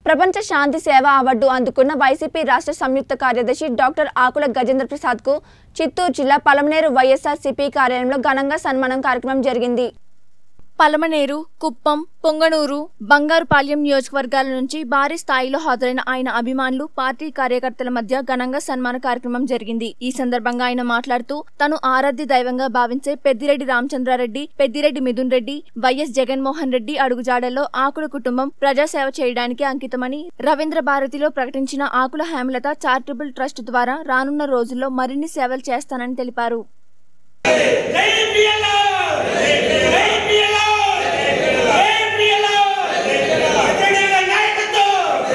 ప్రపంచ శాంతి సేవ అవార్డు అందుకున్న వైసీపీ రాష్ట్ర సంయుక్త కార్యదర్శి డాక్టర్ ఆకుల గజేంద్ర ప్రసాద్ కు చిత్తూరు జిల్లా పలమనేరు వైఎస్ఆర్ సిపి కార్యాలయంలో ఘనంగా సన్మానం కార్యక్రమం జరిగింది పలమనేరు కుప్పం పొంగనూరు బంగారుపాలెం నియోజకవర్గాల నుంచి భారీ స్థాయిలో హాజరైన ఆయన అభిమానులు పార్టీ కార్యకర్తల మధ్య ఘనంగా సన్మాన కార్యక్రమం జరిగింది ఈ సందర్భంగా ఆయన మాట్లాడుతూ తను ఆరాధ్య దైవంగా భావించే పెద్దిరెడ్డి రామచంద్రారెడ్డి పెద్దిరెడ్డి మిథున్ రెడ్డి వైఎస్ జగన్మోహన్ రెడ్డి అడుగుజాడల్లో ఆకుల కుటుంబం ప్రజాసేవ చేయడానికి అంకితమని రవీంద్ర భారతిలో ప్రకటించిన ఆకుల హేమలత చారిటబుల్ ట్రస్ట్ ద్వారా రానున్న రోజుల్లో మరిన్ని సేవలు చేస్తానని తెలిపారు జై పిఎల్ఆర్ జై పిఎల్ఆర్ జై పిఎల్ఆర్ అజెండా నాయకత్వం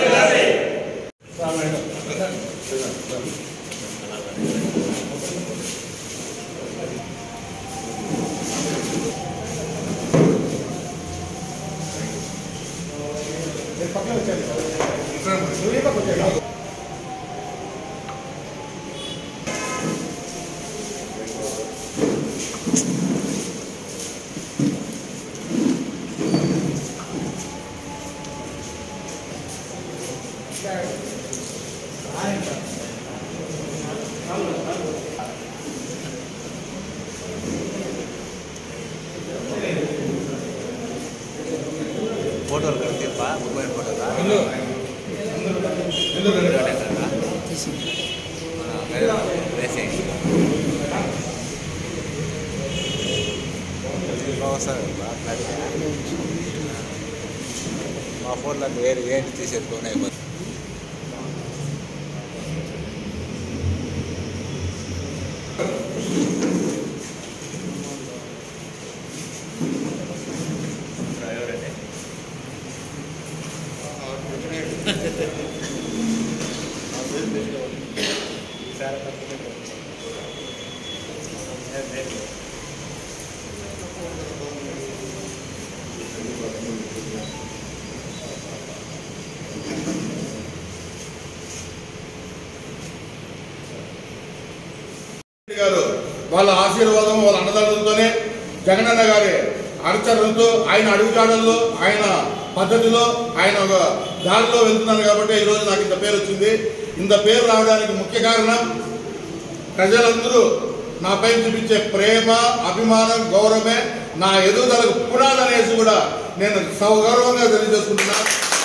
ఫోటోలు కడితేపా మొబైల్ ఫోటోలా రేసింగ్ మా ఫోన్లో వేరు ఏంటి తీసేది ఫోన్ అయిపోతుంది రెడ్డి గారు వాళ్ళ ఆశీర్వాదం వాళ్ళ అన్నదానంతోనే జగనన్న గారి అనుచరణతో ఆయన అడుగుజాడల్లో ఆయన పద్ధతిలో ఆయన ఒక దారిలో వెళ్తున్నారు కాబట్టి ఈరోజు నాకు ఇంత పేరు వచ్చింది ఇంత పేరు రావడానికి ముఖ్య కారణం ప్రజలందరూ నాపై చూపించే ప్రేమ అభిమానం గౌరవమే నా ఎదుగుదలకు పునాది అనేసి కూడా నేను సౌగౌరవంగా తెలియజేసుకుంటున్నాను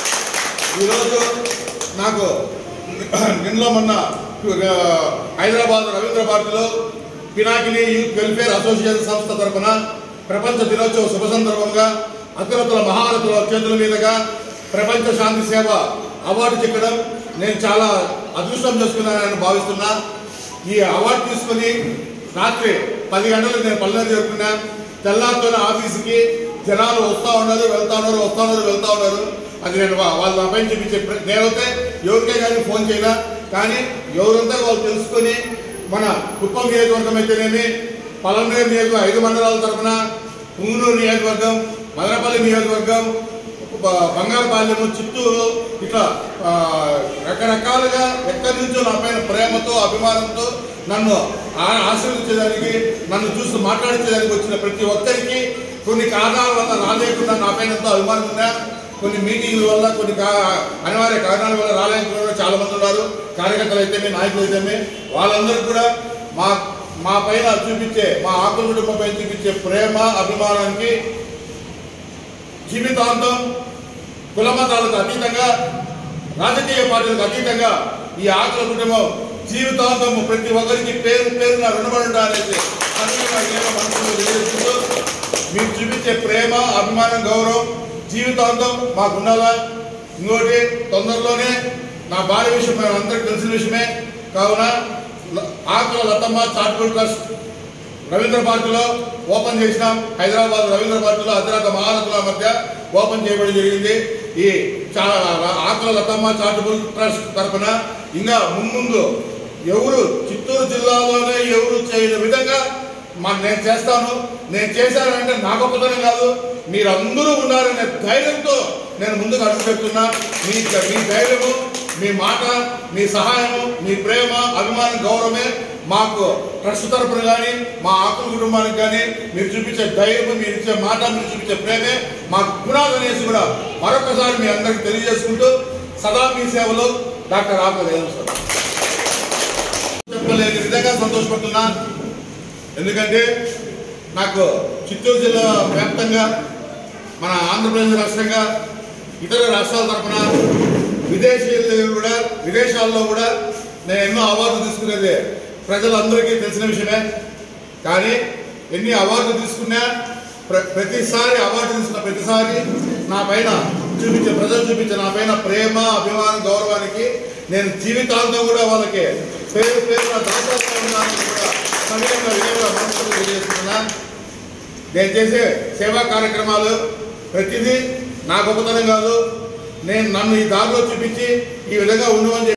ఈరోజు నాకు నిన్నలో మొన్న ఆ, హైదరాబాద్ రవీంద్ర భారతిలో పినాకిని యూత్ వెల్ఫేర్ అసోసియేషన్ సంస్థ తరఫున ప్రపంచ దినోత్సవ శుభ సందర్భంగా అగ్రతుల మహారథుల చేతుల మీదుగా ప్రపంచ శాంతి సేవ అవార్డు చిక్కడం నేను చాలా అదృష్టం చేసుకున్నానని భావిస్తున్నా ఈ అవార్డు తీసుకుని రాత్రి పది గంటలకు నేను పల్లెలు జరుపుకున్నా తెల్లారితోనే ఆఫీస్కి జనాలు వస్తూ ఉన్నారు వెళ్తా ఉన్నారు వస్తూ ఉన్నారు వెళ్తా ఉన్నారు అది నేను వా- వాళ్ళ అబ్బాయి చూపించే ప్ర- నేనైతే ఎవరికే కానీ ఫోన్ చేయనా కానీ ఎవరంతా వాళ్ళు తెలుసుకొని మన కుప్పం నియోజకవర్గం అయితేనేమి పలమనేరు నియోజకవర్గం ఐదు మండలాల తరఫున పుంగనూరు నియోజకవర్గం మదనపల్లి నియోజకవర్గం బ- బంగారుపాలెము చిత్తూరు ఇట్లా ఆ, రకరకాలుగా ఎక్కడి నుంచో నా పైన ప్రేమతో అభిమానంతో నన్ను ఆ- ఆశీర్వదించేదానికి నన్ను చూస్తూ మాట్లాడించేదానికి వచ్చిన ప్రతి ఒక్కరికి కొన్ని కారణాల వల్ల రాలేకుండా నా పైన ఎంతో అభిమానం ఉన్నా కొన్ని మీటింగ్ల వల్ల కొన్ని కా- అనివార్య కారణాల వల్ల రాలేకుండా కూడా చాలా మంది ఉన్నారు కార్యకర్తలు అయితేనే నాయకులు అయితేనే వాళ్ళందరూ కూడా మా మా పైన చూపించే మా ఆకుల కుటుంబం పైన చూపించే ప్రేమ అభిమానానికి జీవితాంతం కులమతాలకు అతీతంగా రాజకీయ పార్టీలకు అతీతంగా ఈ ఆకుల కుటుంబం జీవితాంతం ప్రతి ఒక్కరికి పేరు పేరున రుణపడి ఉండాలనేసి అందుకే నాకు ఏమో మనసులో తెలియజేస్తూ మీరు చూపించే ప్రేమ అభిమానం గౌరవం జీవితాంతం మాకు ఉండాలా ఇంకోటి తొందరలోనే నా భార్య విషయం మేము అందరికీ తెలిసిన విషయమే కావున ల- ఆకుల లతమ్మ చార్టబుల్ ట్రస్ట్ రవీంద్ర పార్కులో ఓపెన్ చేసినాం హైదరాబాద్ రవీంద్ర పార్కులో అతిరథ మహారథుల మధ్య ఓపెన్ చేయబడి జరిగింది ఈ చా- ఆకుల లతమ్మ చారిటబుల్ ట్రస్ట్ తరఫున ఇంకా మున్ముందు ఎవరు చిత్తూరు జిల్లాలోనే ఎవరు చేయని విధంగా మా నేను చేస్తాను నేను చేశానంటే నా గొప్పతనం కాదు మీరందరూ ఉన్నారనే ధైర్యంతో నేను ముందుకు అడుగు పెడుతున్నా మీ మీ ధైర్యము మీ మాట మీ సహాయము మీ ప్రేమ అభిమానం గౌరవమే మాకు ట్రస్ట్ తరపున కానీ మా ఆకుల కుటుంబానికి కానీ మీరు చూపించే ధైర్యం మీరు ఇచ్చే మాట మీరు చూపించే ప్రేమే మా గుణాలు అనేసి కూడా మరొకసారి మీ అందరికి తెలియజేసుకుంటూ సదా మీ సేవలో డాక్టర్ ఆకుల సార్ చెప్పలేని విధంగా సంతోషపడుతున్నా ఎందుకంటే నాకు చిత్తూరు జిల్లా వ్యాప్తంగా మన ఆంధ్రప్రదేశ్ రాష్ట్రంగా ఇతర రాష్ట్రాల తరఫున విదేశీయులు కూడా విదేశాల్లో కూడా నేను ఎన్నో అవార్డులు తీసుకునేది ప్రజలందరికీ తెలిసిన విషయమే కానీ ఎన్ని అవార్డులు తీసుకున్నా ప్ర ప్రతిసారి అవార్డు తీసుకున్న ప్రతిసారి నా పైన చూపించే ప్రజలు చూపించే నా పైన ప్రేమ అభిమానం గౌరవానికి నేను జీవితాంతం కూడా వాళ్ళకి పేరు పేరున దాతలుగా ఉన్నానని కూడా సమయంలో విధంగా మనసులో తెలియజేస్తున్నా నేను చేసే సేవా కార్యక్రమాలు ప్రతిదీ నా గొప్పతనం కాదు నేను నన్ను ఈ దారిలో చూపించి ఈ విధంగా ఉండమని చెప్పి